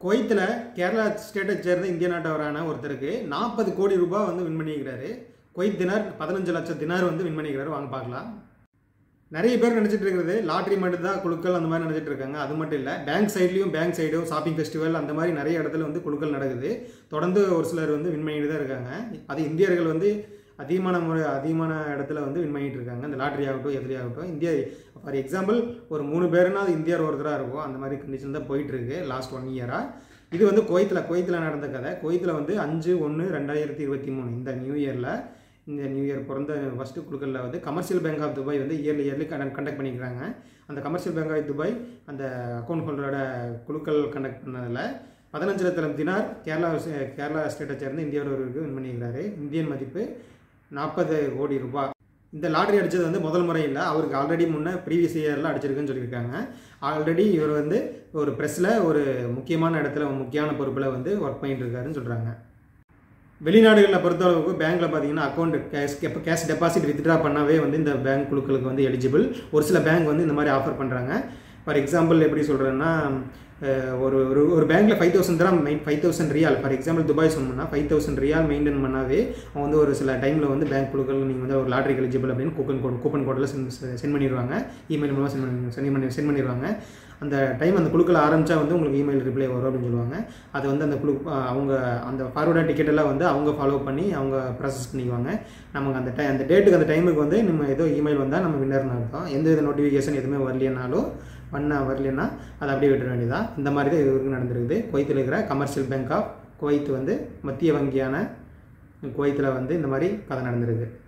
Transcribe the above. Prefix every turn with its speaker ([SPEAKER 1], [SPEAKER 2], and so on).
[SPEAKER 1] குவைத்தில் கேரளா ஸ்டேட்டை சேர்ந்த இந்திய நாட்டவரான ஒருத்தருக்கு நாற்பது கோடி ரூபாய் வந்து வின் பண்ணியிருக்கிறாரு குவைத் தினார் பதினஞ்சு லட்சம் தினார் வந்து வின் பண்ணியிருக்கிறாரு வாங்க பார்க்கலாம் நிறைய பேர் நினச்சிட்டு இருக்கிறது லாட்ரி மட்டும் தான் குழுக்கள் அந்த மாதிரி நினச்சிட்டு இருக்காங்க அது மட்டும் இல்லை பேங்க் சைட்லேயும் பேங்க் சைடும் ஷாப்பிங் ஃபெஸ்டிவல் அந்த மாதிரி நிறைய இடத்துல வந்து குழுக்கள் நடக்குது தொடர்ந்து ஒரு சிலர் வந்து வின் பண்ணிட்டு தான் இருக்காங்க அது இந்தியர்கள் வந்து அதிகமான முறை அதிகமான இடத்துல வந்து வின் பண்ணிட்டு இருக்காங்க இந்த லாட்ரி ஆகட்டும் எதிரி ஆகட்டும் இந்தியா ஃபார் எக்ஸாம்பிள் ஒரு மூணு பேருனா அது இந்தியார் ஒருத்தராக இருக்கும் அந்த மாதிரி கண்டிஷன் தான் போயிட்டு இருக்கு லாஸ்ட் ஒன் இயராக இது வந்து குவைத்தில் குவைத்தில் நடந்த கதை குவைத்தில் வந்து அஞ்சு ஒன்று ரெண்டாயிரத்தி இருபத்தி மூணு இந்த நியூ இயரில் இந்த நியூ இயர் பிறந்த ஃபஸ்ட்டு குழுக்களில் வந்து கமர்ஷியல் பேங்க் ஆஃப் துபாய் வந்து இயர்லி இயர்லி கண்டக்ட் பண்ணிக்கிறாங்க அந்த கமர்ஷியல் பேங்க் ஆஃப் துபாய் அந்த அக்கௌண்ட் ஹோல்டரோட குழுக்கள் கண்டக்ட் பண்ணதில் பதினஞ்சு லட்சம் தினார் கேரளா கேரளா ஸ்டேட்டை சேர்ந்து இந்தியாவிற்கு வின் பண்ணியிருக்கிறாரு இந்தியன் மதிப்பு நாற்பது கோடி ரூபாய் இந்த லாட்ரி அடித்தது வந்து முதல் முறை இல்லை அவருக்கு ஆல்ரெடி முன்னே ப்ரீவியஸ் இயரில் அடிச்சிருக்குன்னு சொல்லியிருக்காங்க ஆல்ரெடி இவர் வந்து ஒரு ப்ரெஸ்ஸில் ஒரு முக்கியமான இடத்துல முக்கியமான பொறுப்பில் வந்து ஒர்க் பண்ணிட்டு இருக்காருன்னு சொல்கிறாங்க வெளிநாடுகளில் பொறுத்தளவுக்கு பேங்க்கில் பார்த்தீங்கன்னா அக்கௌண்ட் கேஷ் இப்போ கேஷ் டெபாசிட் வித்ட்ரா பண்ணாவே வந்து இந்த பேங்க் குழுக்களுக்கு வந்து எலிஜிபிள் ஒரு சில பேங்க் வந்து இந்த மாதிரி ஆஃபர் பண்ணுறாங்க ஃபார் எக்ஸாம்பிள் எப்படி சொல்கிறேன்னா ஒரு ஒரு ஒரு பேங்க்கில் ஃபைவ் தௌசண்ட் தான் main five thousand riyal for example Dubai சொன்னோம்னா ஃபைவ் தௌசண்ட் ரியால் மெயின்டைன் பண்ணாவே அவங்க வந்து ஒரு சில டைமில் வந்து பேங்க் குழுக்கள் நீங்கள் வந்து ஒரு லாட்ரி எலிஜிபிள் அப்படின்னு கூப்பன் கோட் கூப்பன் கோடில் சென்ட் சென்ட் பண்ணிடுவாங்க இமெயில் மூலமாக சென்ட் பண்ணி சென்ட் பண்ணி சென்ட் பண்ணிடுவாங்க அந்த டைம் அந்த குழுக்கள் ஆரம்பித்தா வந்து உங்களுக்கு இமெயில் ரிப்ளை வரும் அப்படின்னு சொல்லுவாங்க அது வந்து அந்த குழு அவங்க அந்த ஃபார்வர்டாக டிக்கெட் எல்லாம் வந்து அவங்க ஃபாலோ பண்ணி அவங்க ப்ராசஸ் பண்ணிக்குவாங்க நமக்கு அந்த டை அந்த டேட்டுக்கு அந்த டைமுக்கு வந்து நம்ம ஏதோ இமெயில் வந்தால் நம்ம வின்னர்னு அர்த்தம் எந்த வித நோட்டிஃபிகேஷன் எதுவுமே வரலைனாலும் பண்ண வரலன்னா அதை அப்படியே விட்டுற வேண்டியதான் இந்த மாதிரி தான் இது வரைக்கும் நடந்திருக்குது குவைத்தில் இருக்கிற கமர்ஷியல் பேங்க் ஆஃப் குவைத் வந்து மத்திய வங்கியான குவைத்தில் வந்து இந்த மாதிரி கதை நடந்திருக்கு